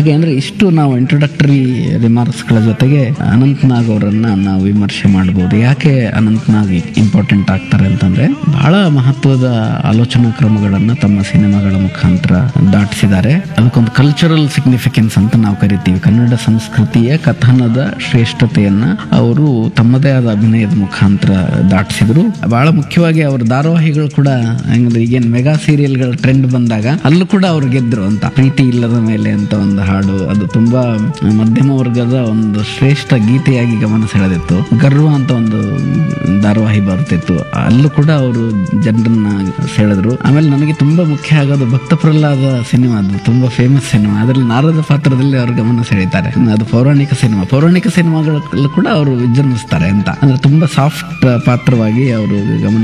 ಹಾಗೆ ಅಂದ್ರೆ ಇಷ್ಟು ನಾವು ಇಂಟ್ರೊಡಕ್ಟರಿ ರಿಮಾರ್ಕ್ಸ್ಗಳ ಜೊತೆಗೆ ಅನಂತ್ನಾಗ್ ಅವರನ್ನ ನಾವು ವಿಮರ್ಶೆ ಮಾಡಬಹುದು ಯಾಕೆ ಅನಂತ್ನಾಗ್ ಇಂಪಾರ್ಟೆಂಟ್ ಆಗ್ತಾರೆ ಅಂತಂದ್ರೆ ಬಹಳ ಮಹತ್ವದ ಆಲೋಚನಾ ಕ್ರಮಗಳನ್ನ ತಮ್ಮ ಸಿನಿಮಾಗಳ ಮುಖಾಂತರ ದಾಟಿಸಿದ್ದಾರೆ ಅದಕ್ಕೊಂದು ಕಲ್ಚರಲ್ ಸಿಗ್ನಿಫಿಕೆನ್ಸ್ ಅಂತ ನಾವು ಕರಿತೀವಿ ಕನ್ನಡ ಸಂಸ್ಕೃತಿಯ ಕಥನದ ಶ್ರೇಷ್ಠತೆಯನ್ನ ಅವರು ತಮ್ಮದೇ ಆದ ಅಭಿನಯದ ಮುಖಾಂತರ ದಾಟಿಸಿದ್ರು ಬಹಳ ಮುಖ್ಯವಾಗಿ ಅವ್ರ ಧಾರಾವಾಹಿಗಳು ಕೂಡ ಹೆಂಗಂದ್ರೆ ಈಗೇನ್ ಮೆಗಾ ಸೀರಿಯಲ್ಗಳ ಟ್ರೆಂಡ್ ಬಂದಾಗ ಅಲ್ಲೂ ಕೂಡ ಅವ್ರು ಗೆದ್ರು ಅಂತ ಪ್ರೀತಿ ಇಲ್ಲದ ಮೇಲೆ ಅಂತ ಒಂದು ಹಾಡು ಅದು ತುಂಬಾ ಮಧ್ಯಮ ವರ್ಗದ ಒಂದು ಶ್ರೇಷ್ಠ ಗೀತೆಯಾಗಿ ಗಮನ ಸೆಳೆದಿತ್ತು ಗರ್ವ ಅಂತ ಒಂದು ಧಾರಾವಾಹಿ ಬರ್ತಿತ್ತು ಅಲ್ಲೂ ಕೂಡ ಅವರು ಜನರನ್ನ ಸೆಳೆದ್ರು ಆಮೇಲೆ ನನಗೆ ತುಂಬಾ ಮುಖ್ಯ ಆಗೋದು ಭಕ್ತ ಪ್ರಹ್ಲಾದ ಸಿನಿಮಾ ಅದು ತುಂಬಾ ಫೇಮಸ್ ಸಿನಿಮಾ ಅದರಲ್ಲಿ ನಾರದ ಪಾತ್ರದಲ್ಲಿ ಅವರು ಗಮನ ಸೆಳೀತಾರೆ ಅದು ಪೌರಾಣಿಕ ಸಿನಿಮಾ ಪೌರಾಣಿಕ ಸಿನಿಮಾಗಳು ಕೂಡ ಅವರು ವಿಜೃಂಭಿಸ್ತಾರೆ ಅಂತ ಅಂದ್ರೆ ತುಂಬಾ ಸಾಫ್ಟ್ ಪಾತ್ರವಾಗಿ ಅವರು ಗಮನ